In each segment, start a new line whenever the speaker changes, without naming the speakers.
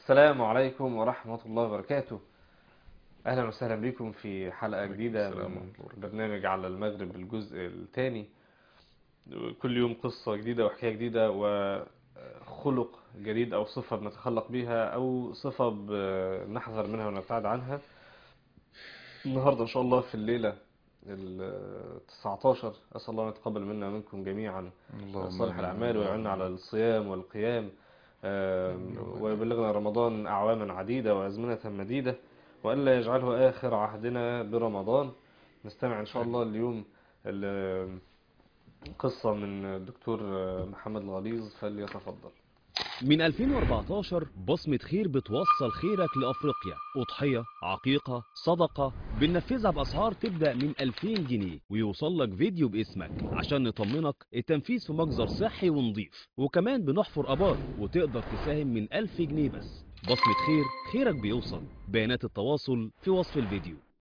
السلام عليكم ورحمة الله وبركاته أهلا وسهلا بكم في حلقة جديدة
السلام
من
ورحمة الله وبركاته.
برنامج على المغرب الجزء الثاني كل يوم قصة جديدة وحكاية جديدة وخلق جديد أو صفة بنتخلق بيها أو صفة بنحذر منها ونبتعد عنها النهاردة إن شاء الله في الليلة ال 19 أسأل الله أن يتقبل منا ومنكم جميعا
اللهم
صالح
آمين.
الأعمال ويعيننا على الصيام والقيام آم، ويبلغنا رمضان أعواما عديدة وأزمنة مديدة وألا يجعله آخر عهدنا برمضان نستمع إن شاء الله اليوم ال- قصة من الدكتور محمد الغليظ فليتفضل
من 2014 بصمة خير بتوصل خيرك لأفريقيا أضحية عقيقة صدقة بننفذها بأسعار تبدأ من 2000 جنيه ويوصل لك فيديو باسمك عشان نطمنك التنفيذ في مجزر صحي ونظيف وكمان بنحفر أبار وتقدر تساهم من 1000 جنيه بس بصمة خير خيرك بيوصل بيانات التواصل في وصف الفيديو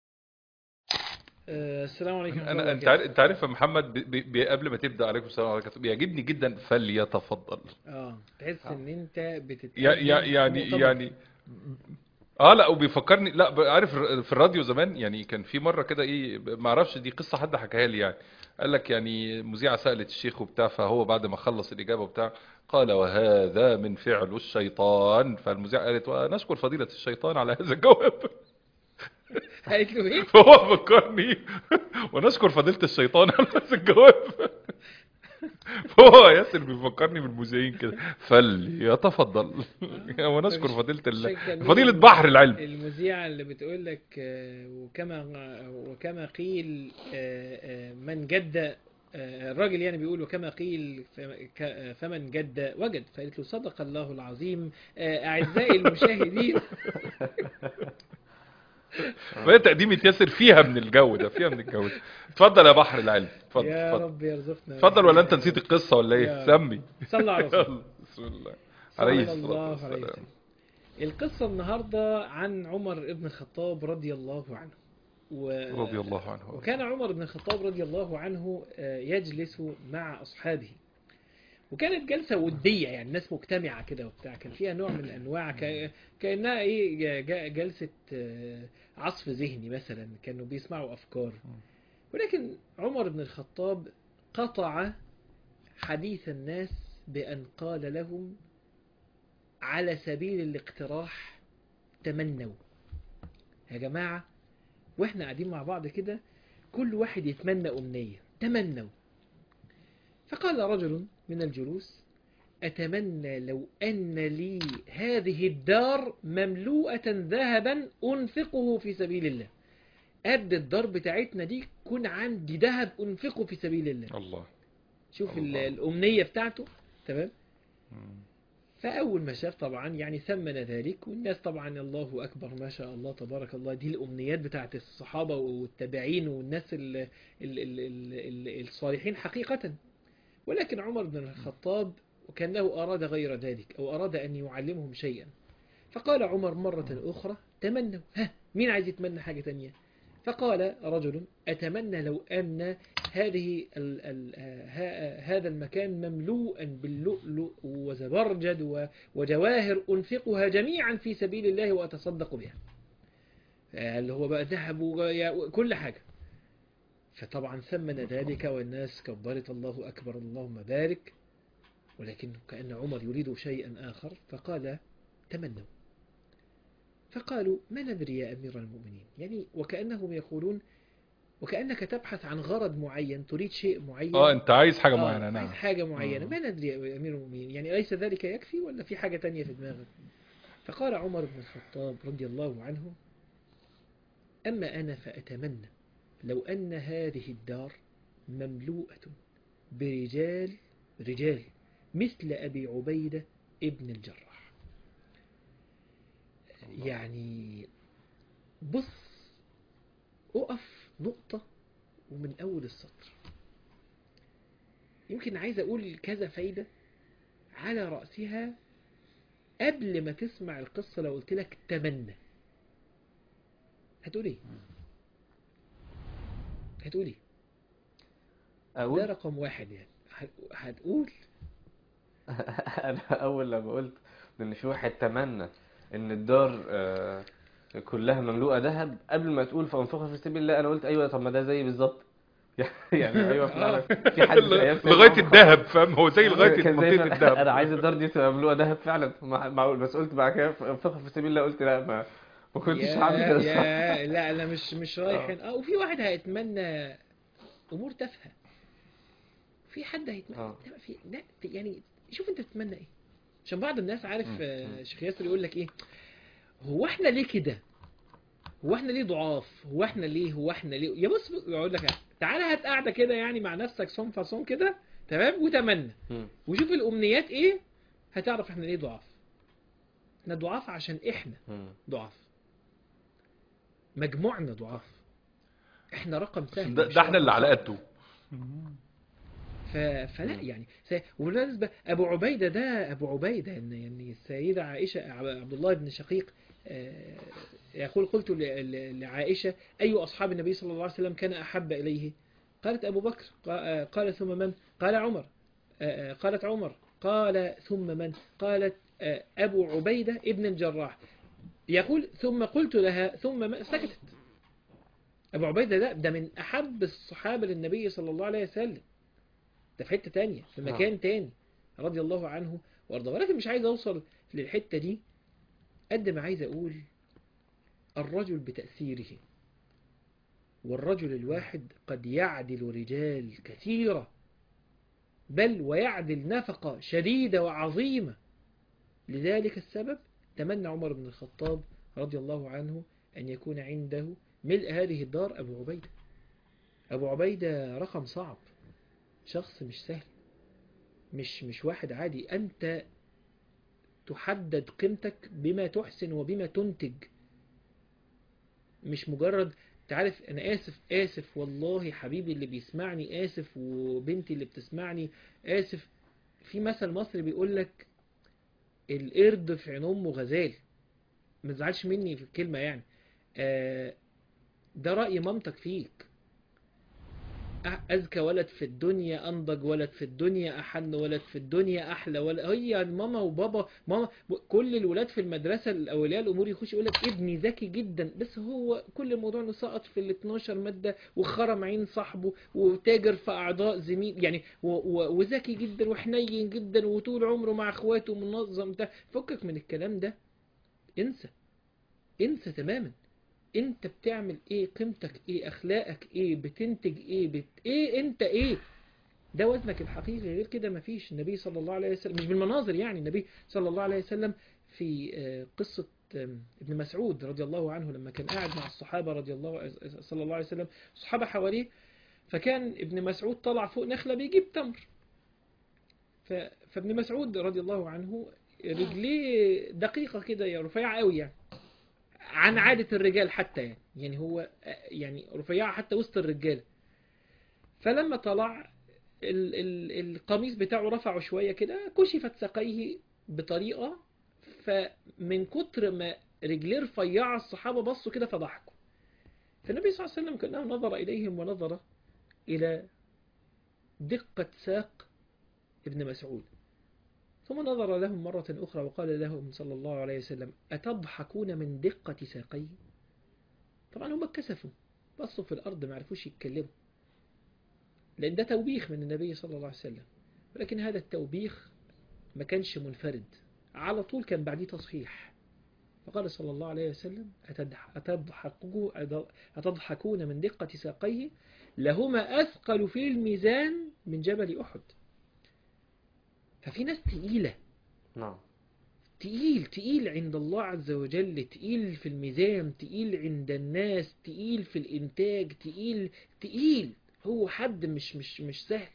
آه، السلام عليكم ورحمة
انا
الله
انت عارف
وبركاته.
انت عارف يا محمد بي- بي- بي- قبل ما تبدا عليكم السلام عليكم بيعجبني جدا فليتفضل
اه تحس ان انت بتتكلم
يا يا يعني
مؤتمر.
يعني اه لا وبيفكرني لا ب- عارف ر- في الراديو زمان يعني كان في مره كده ايه ب- ما اعرفش دي قصه حد حكاها لي يعني قال لك يعني مذيعه سالت الشيخ وبتاع فهو بعد ما خلص الاجابه وبتاع قال وهذا من فعل الشيطان فالمذيعه قالت ونشكر فضيله الشيطان على هذا الجواب
قالت له ايه
فهو فكرني ونشكر فضيلة الشيطان على هذا الجواب فهو ياسر بيفكرني بالمذيعين كده فليتفضل ونشكر فضيلة الله
شكل
فضيلة
مين؟
بحر العلم
المذيعة اللي بتقول لك آه، وكما وكما قيل آه، آه، من جد آه، الراجل يعني بيقول وكما قيل ف- ك- فمن جد وجد فقالت له صدق الله العظيم آه، أعزائي المشاهدين
فهي تقديمة ياسر فيها من الجو ده فيها من الجو ده اتفضل يا بحر العلم اتفضل
يا
اتفضل
رب يرزقنا
اتفضل ولا انت نسيت القصة ولا ايه
يا
سمي
صلى على رسول
يلا بسم الله عليه
صلى
الصلاة
الله عليه
والسلام
وسلم القصة النهاردة عن عمر بن الخطاب رضي الله عنه و...
رضي الله عنه
وكان عمر بن الخطاب رضي الله عنه آه، يجلس مع أصحابه وكانت جلسة ودية يعني الناس مجتمعة كده وبتاع كان فيها نوع من أنواع ك... كأنها إيه ج- ج- جلسة آه، عصف ذهني مثلا كانوا بيسمعوا أفكار ولكن عمر بن الخطاب قطع حديث الناس بأن قال لهم على سبيل الاقتراح تمنوا يا جماعة واحنا قاعدين مع بعض كده كل واحد يتمنى أمنية تمنوا فقال رجل من الجلوس أتمنى لو أن لي هذه الدار مملوءة ذهبا أنفقه في سبيل الله قد الدار بتاعتنا دي كون عندي ذهب أنفقه في سبيل الله
الله
شوف ال-
الله.
الأمنية بتاعته تمام فأول ما شاف طبعا يعني ثمن ذلك والناس طبعا الله أكبر ما شاء الله تبارك الله دي الأمنيات بتاعت الصحابة والتابعين والناس ال ال ال ال ال الصالحين حقيقة ولكن عمر بن الخطاب وكأنه أراد غير ذلك أو أراد أن يعلمهم شيئا فقال عمر مرة أخرى تمنوا ها مين عايز يتمنى حاجة تانية فقال رجل أتمنى لو أن هذه ال ال ه- هذا المكان مملوءا باللؤلؤ وزبرجد و- وجواهر أنفقها جميعا في سبيل الله وأتصدق بها اللي هو بقى ذهب وكل حاجة فطبعا ثمن ذلك والناس كبرت الله أكبر اللهم بارك ولكن كأن عمر يريد شيئا آخر فقال تمنوا فقالوا ما ندري يا أمير المؤمنين يعني وكأنهم يقولون وكأنك تبحث عن غرض معين تريد شيء معين
اه انت عايز حاجة
آه،
معينة
عايز
نعم
حاجة معينة
مم.
ما ندري يا أمير المؤمنين يعني أليس ذلك يكفي ولا في حاجة تانية في دماغك فقال عمر بن الخطاب رضي الله عنه أما أنا فأتمنى لو أن هذه الدار مملوءة برجال رجال مثل أبي عبيدة ابن الجراح يعني بص أقف نقطة ومن أول السطر يمكن عايز أقول كذا فايدة على رأسها قبل ما تسمع القصة لو قلت لك تمنى هتقول ايه؟ هتقول ايه؟ ده
أقول
رقم واحد يعني هت- هتقول
أنا أول لما قلت إن في واحد تمنى ان الدار آه، كلها مملوءه ذهب قبل ما تقول فانفقها في سبيل الله انا قلت ايوه طب ما ده زي بالظبط يعني ايوه فعلا في حد في أيام سيدنا
لغايه
عمر
الذهب فاهم هو زي لغايه
كان زي
منطقه
ما-
الذهب
انا عايز الدار دي تبقى مملوءه ذهب فعلا مع- معقول بس قلت بعد كده انفقها في سبيل الله قلت لا ما ما كنتش
يا-
هعمل كده الصراحة.
يا لا انا مش مش رايح هنا. اه وفي واحد هيتمنى امور تافهه في حد هيتمنى
آه.
لا في لا يعني شوف انت بتتمنى ايه عشان بعض الناس عارف
مم.
آه، شيخ ياسر يقول لك ايه هو احنا ليه كده هو احنا ليه ضعاف هو احنا ليه هو احنا ليه يا بص يقول لك تعالى هات قاعده كده يعني مع نفسك صوم فصوم كده تمام وتمنى
مم.
وشوف الامنيات ايه هتعرف احنا ليه ضعاف احنا ضعاف عشان احنا
مم.
ضعاف مجموعنا ضعاف احنا رقم سهل
ده,
مش
ده احنا اللي
رقم
على
صعب.
قده
ف... فلا يعني س... وبالنسبة أبو عبيدة ده أبو عبيدة إن يعني السيدة عائشة عب- عبد الله بن شقيق آه، يقول قلت ل... ل- لعائشة أي أصحاب النبي صلى الله عليه وسلم كان أحب إليه قالت أبو بكر قا- آه، قال ثم من قال عمر آه، آه، قالت عمر قال ثم من قالت آه، أبو عبيدة ابن الجراح يقول ثم قلت لها ثم من سكتت أبو عبيدة ده ده من أحب الصحابة للنبي صلى الله عليه وسلم ده في حتة تانية في
نعم.
مكان تاني رضي الله عنه وارضاه ولكن مش عايز اوصل للحتة دي قد ما عايز اقول الرجل بتأثيره والرجل الواحد قد يعدل رجال كثيرة بل ويعدل نفقة شديدة وعظيمة لذلك السبب تمنى عمر بن الخطاب رضي الله عنه أن يكون عنده ملء هذه الدار أبو عبيدة أبو عبيدة رقم صعب شخص مش سهل مش مش واحد عادي أنت تحدد قيمتك بما تحسن وبما تنتج مش مجرد تعرف أنا آسف آسف والله حبيبي اللي بيسمعني آسف وبنتي اللي بتسمعني آسف في مثل مصري بيقول لك القرد في عين أمه غزال ما تزعلش مني في الكلمة يعني آه، ده رأي مامتك فيك أذكى ولد في الدنيا أنضج ولد في الدنيا أحن ولد في الدنيا أحلى ولد هي ماما وبابا ماما كل الولاد في المدرسة الأولياء الأمور يخش يقول لك ابني ذكي جدا بس هو كل الموضوع إنه سقط في ال 12 مادة وخرم عين صاحبه وتاجر في أعضاء زميل يعني و- و- وذكي جدا وحنين جدا وطول عمره مع إخواته منظم ده فكك من الكلام ده انسى انسى تماما انت بتعمل ايه قيمتك ايه اخلاقك ايه بتنتج ايه بت... ايه انت ايه ده وزنك الحقيقي غير كده مفيش النبي صلى الله عليه وسلم مش بالمناظر يعني النبي صلى الله عليه وسلم في آه، قصة آم، ابن مسعود رضي الله عنه لما كان قاعد مع الصحابة رضي الله صلى الله عليه وسلم الصحابة حواليه فكان ابن مسعود طلع فوق نخلة بيجيب تمر ف... فابن مسعود رضي الله عنه رجليه دقيقة كده يا رفيعة قوي يعني عن عادة الرجال حتى يعني يعني هو يعني رفيعة حتى وسط الرجال فلما طلع ال ال القميص بتاعه رفعه شوية كده كشفت ساقيه بطريقة فمن كتر ما رجليه رفيعة الصحابة بصوا كده فضحكوا فالنبي صلى الله عليه وسلم كأنه نظر إليهم ونظر إلى دقة ساق ابن مسعود ثم نظر لهم مرة أخرى وقال لهم صلى الله عليه وسلم أتضحكون من دقة ساقيه طبعا هم اتكسفوا بصوا في الأرض ما عرفوش يتكلموا لأن ده توبيخ من النبي صلى الله عليه وسلم ولكن هذا التوبيخ ما كانش منفرد على طول كان بعديه تصحيح فقال صلى الله عليه وسلم أتضح- أتضحكوا- أتضحكون من دقة ساقيه لهما أثقل في الميزان من جبل أحد ففي ناس تقيلة
نعم
تقيل تقيل عند الله عز وجل تقيل في الميزان تقيل عند الناس تقيل في الإنتاج تقيل تقيل هو حد مش مش مش سهل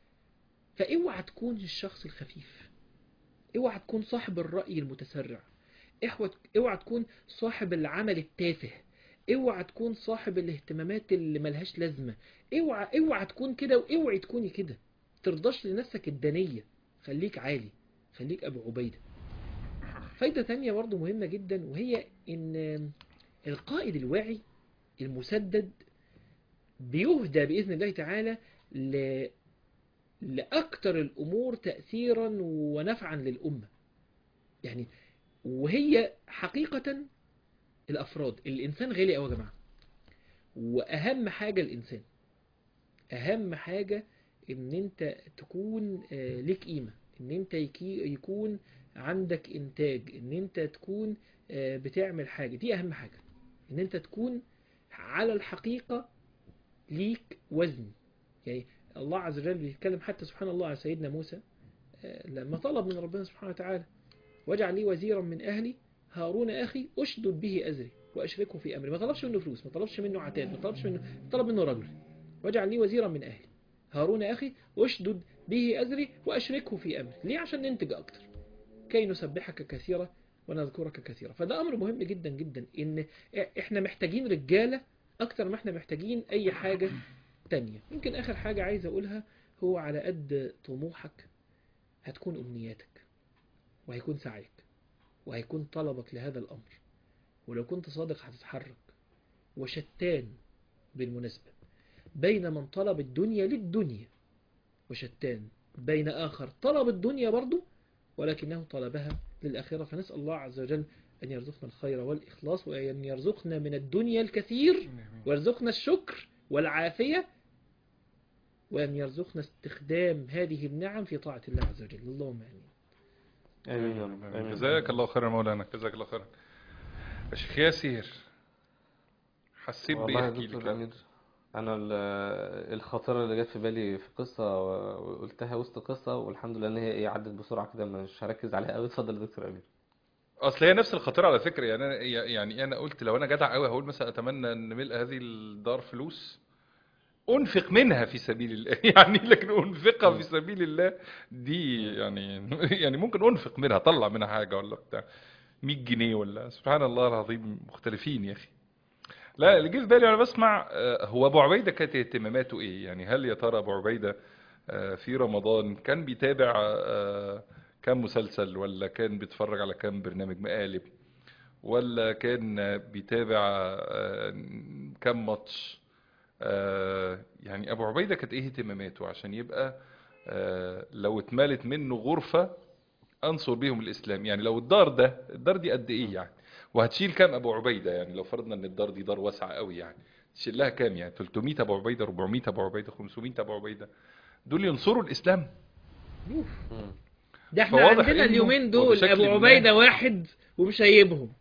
فاوعى تكون الشخص الخفيف اوعى تكون صاحب الرأي المتسرع اوعى اوعى تكون صاحب العمل التافه اوعى تكون صاحب الاهتمامات اللي ملهاش لازمة اوعى اوعى تكون كده واوعي تكوني كده ترضاش لنفسك الدنية خليك عالي خليك ابو عبيدة فايدة تانية برضو مهمة جدا وهي ان القائد الواعي المسدد بيهدى بإذن الله تعالى ل... لأكثر الأمور تأثيرا ونفعا للأمة يعني وهي حقيقة الأفراد الإنسان غالي أوي يا جماعة وأهم حاجة الإنسان أهم حاجة إن أنت تكون آه، ليك قيمة إن أنت يكي- يكون عندك إنتاج إن أنت تكون آه، بتعمل حاجة دي أهم حاجة إن أنت تكون على الحقيقة ليك وزن يعني الله عز وجل بيتكلم حتى سبحان الله على سيدنا موسى آه، لما طلب من ربنا سبحانه وتعالى واجعل لي وزيرا من أهلي هارون أخي أشدد به أزري وأشركه في أمري ما طلبش منه فلوس ما طلبش منه عتاد ما طلبش منه طلب منه رجل واجعل لي وزيرا من أهلي هارون أخي أشدد به أزري وأشركه في أمري ليه عشان ننتج أكتر كي نسبحك كثيرا ونذكرك كثيرا فده أمر مهم جدا جدا إن إحنا محتاجين رجالة أكتر ما إحنا محتاجين أي حاجة تانية يمكن آخر حاجة عايز أقولها هو على قد طموحك هتكون أمنياتك وهيكون سعيك وهيكون طلبك لهذا الأمر ولو كنت صادق هتتحرك وشتان بالمناسبة بين من طلب الدنيا للدنيا وشتان بين آخر طلب الدنيا برضو ولكنه طلبها للآخرة فنسأل الله عز وجل أن يرزقنا الخير والإخلاص وأن يرزقنا من الدنيا الكثير ويرزقنا الشكر والعافية وأن يرزقنا استخدام هذه النعم في طاعة الله عز وجل اللهم آمين
امين يا رب امين
جزاك الله خيرا يا مولانا جزاك الله خيرا يا شيخ ياسر حسيت بايه
والله يا
احكي لي
دكتور
كده
امير انا ال- الخاطره اللي جت في بالي في قصه وقلتها وسط قصه والحمد لله ان هي ايه عدت بسرعه كده مش هركز عليها قوي اتفضل يا دكتور امير
اصل هي نفس الخطيره على فكره يعني انا يعني انا قلت لو انا جدع قوي هقول مثلا اتمنى ان ملء هذه الدار فلوس انفق منها في سبيل الله يعني لكن انفقها في سبيل الله دي يعني يعني ممكن انفق منها طلع منها حاجه ولا بتاع 100 جنيه ولا سبحان الله العظيم مختلفين يا اخي لا اللي جه في بالي وانا بسمع آه، هو ابو عبيده كانت اهتماماته ايه يعني هل يا ترى ابو عبيده آه، في رمضان كان بيتابع آه، كام مسلسل ولا كان بيتفرج على كام برنامج مقالب ولا كان بيتابع آه، كام ماتش آه، يعني ابو عبيده كانت ايه اهتماماته عشان يبقى آه، لو اتملت منه غرفه انصر بيهم الاسلام يعني لو الدار ده الدار دي قد ايه يعني وهتشيل كام ابو عبيده يعني لو فرضنا ان الدار دي دار واسعه قوي يعني تشيل لها كام يعني 300 ابو عبيده 400 ابو عبيده 500 ابو عبيده دول ينصروا الاسلام
مم.
ده احنا
فواضح
عندنا
إنه
اليومين دول
وبشكل
ابو
ما-
عبيدة واحد ومشيبهم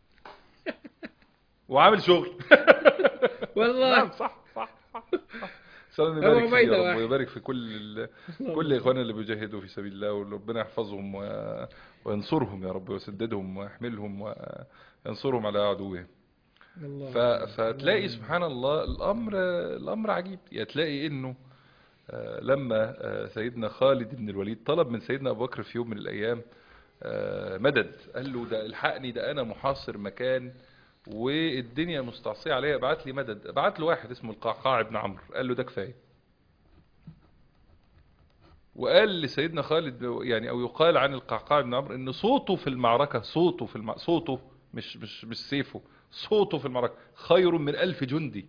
وعامل شغل
والله
نعم صح صح صح صح سلام
أبو
يبارك فيه
عبيدة
يا رب
واحد.
ويبارك في كل ال... كل اخواننا اللي بيجاهدوا في سبيل الله وربنا يحفظهم و... وينصرهم يا رب ويسددهم ويحملهم وينصرهم على عدوهم
الله
ف... فتلاقي سبحان الله الامر الامر عجيب يعني تلاقي انه آه، لما آه، سيدنا خالد بن الوليد طلب من سيدنا ابو بكر في يوم من الايام آه، مدد قال له ده الحقني ده انا محاصر مكان والدنيا مستعصيه عليا ابعت لي مدد ابعت له واحد اسمه القعقاع بن عمرو قال له ده كفايه وقال لسيدنا خالد يعني او يقال عن القعقاع بن عمرو ان صوته في المعركه صوته في الم... صوته مش مش مش سيفه صوته في المعركه خير من ألف جندي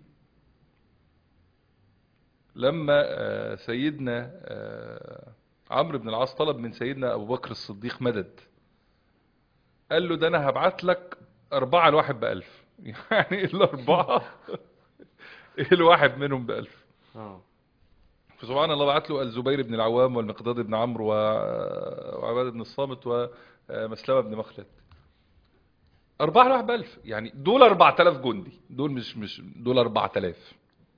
لما آه، سيدنا آه، عمرو بن العاص طلب من سيدنا ابو بكر الصديق مدد قال له ده انا هبعت لك أربعة الواحد بألف يعني الأربعة الواحد منهم بألف
اه
فسبحان الله بعت له الزبير بن العوام والمقداد بن عمرو و- وعباد بن الصامت ومسلمة بن مخلد أربعة الواحد بألف يعني دول أربعة آلاف جندي دول مش مش دول أربعة آلاف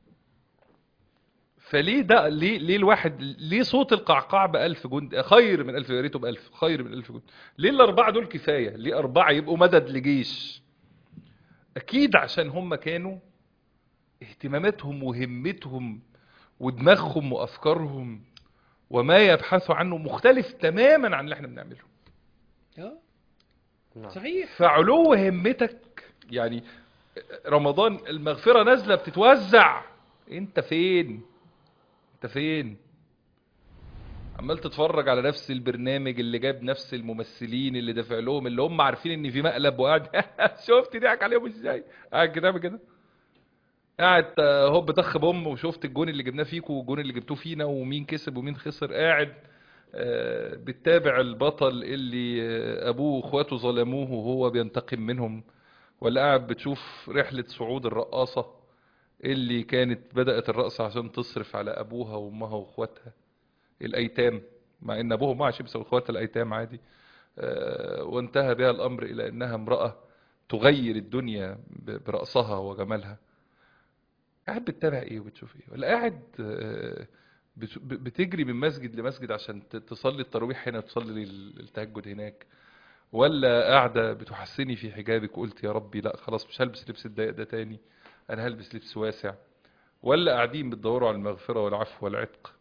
فليه ده ليه ليه الواحد ليه صوت القعقاع بألف جند خير من ألف يا ريته بألف خير من ألف جند ليه الأربعة دول كفاية ليه أربعة يبقوا مدد لجيش أكيد عشان هم كانوا اهتماماتهم وهمتهم ودماغهم وأفكارهم وما يبحثوا عنه مختلف تماما عن اللي احنا بنعمله
اه
نعم
صحيح
فعلو همتك يعني رمضان المغفرة نازلة بتتوزع انت فين انت فين عمال تتفرج على نفس البرنامج اللي جاب نفس الممثلين اللي دافع لهم اللي هم عارفين ان في مقلب وقاعد شفت ضحك عليهم ازاي قاعد كده عامل كده قاعد آه، هوب طخ بوم وشفت الجون اللي جبناه فيكم والجون اللي جبتوه فينا ومين كسب ومين خسر قاعد آه، بتتابع البطل اللي آه، ابوه واخواته ظلموه وهو بينتقم منهم ولا قاعد بتشوف رحلة صعود الرقاصة اللي كانت بدأت الرقص عشان تصرف على ابوها وامها واخواتها الايتام مع ان ابوها ما عاش بس اخواتها الايتام عادي آه، وانتهى بها الامر الى انها امرأة تغير الدنيا ب- برقصها وجمالها قاعد بتتابع ايه وبتشوف ايه ولا قاعد آه، بت- ب- بتجري من مسجد لمسجد عشان ت- تصلي التراويح هنا وتصلي ال- التهجد هناك ولا قاعدة بتحسني في حجابك وقلت يا ربي لا خلاص مش هلبس لبس الضيق ده تاني انا هلبس لبس واسع ولا قاعدين بتدوروا على المغفرة والعفو والعتق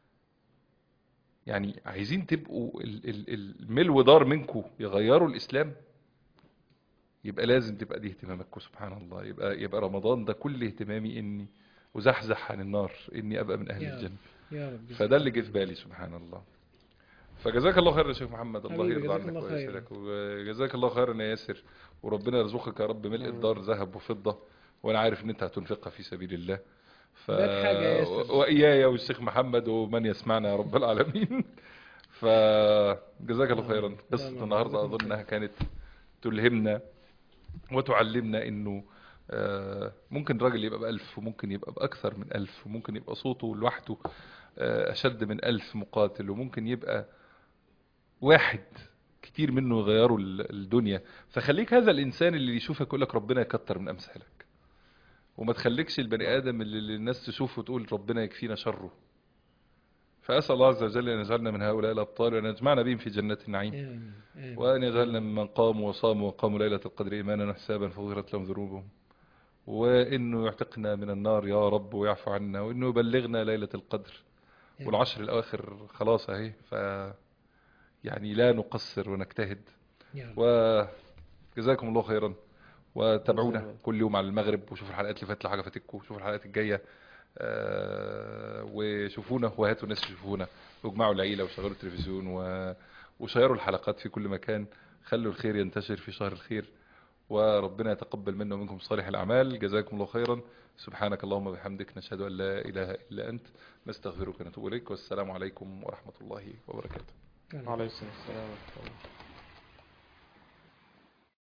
يعني عايزين تبقوا ال- ال- ال- الملو دار منكم يغيروا الإسلام يبقى لازم تبقى دي اهتمامك سبحان الله يبقى يبقى رمضان ده كل اهتمامي اني ازحزح عن النار اني ابقى من اهل
يا رب.
الجنة
يا رب
فده اللي جه في بالي سبحان الله فجزاك الله خير يا شيخ محمد الله
حبيبي،
يرضى
جزاك
عنك
الله خير.
ويسرك وجزاك الله خيرا يا ياسر وربنا يرزقك يا رب ملء الدار ذهب وفضة وانا عارف ان انت هتنفقها في سبيل الله ف...
ده بحاجة يا ياسر.
واياي والشيخ محمد ومن يسمعنا يا رب العالمين فجزاك الله خيرا قصة
اللهم
النهارده
جزاكم
اظن
خير.
انها كانت تلهمنا وتعلمنا انه آه، ممكن راجل يبقى بألف وممكن يبقى بأكثر من ألف وممكن يبقى صوته لوحده آه، أشد من ألف مقاتل وممكن يبقى واحد كتير منه يغيروا ال- الدنيا فخليك هذا الإنسان اللي يشوفك يقول لك ربنا يكتر من أمثالك وما تخليكش البني آدم اللي اللي الناس تشوفه وتقول ربنا يكفينا شره فأسأل الله عز وجل أن يجعلنا من هؤلاء الأبطال وأن يجمعنا بهم في جنات النعيم
آمين. آمين.
وأن يجعلنا ممن قاموا وصاموا وقاموا ليلة القدر إيمانا وحسابا فغفرت لهم ذنوبهم وإنه يعتقنا من النار يا رب ويعفو عنا وإنه يبلغنا ليلة القدر
آمين.
والعشر الأواخر خلاص أهي ف يعني لا نقصر ونجتهد
يا رب.
وجزاكم الله خيرا وتابعونا
جزاك الله.
كل يوم على المغرب وشوفوا الحلقات اللي فاتت لو حاجه فاتتكم شوفوا الحلقات الجايه آه، وشوفونا وهاتوا الناس يشوفونا واجمعوا العيله وشغلوا التلفزيون و... وشيروا الحلقات في كل مكان خلوا الخير ينتشر في شهر الخير وربنا يتقبل منا ومنكم صالح الأعمال جزاكم الله خيرا سبحانك اللهم وبحمدك نشهد أن لا إله إلا أنت نستغفرك ونتوب إليك والسلام عليكم ورحمة الله وبركاته
يا رب.
وعليكم السلام ورحمة الله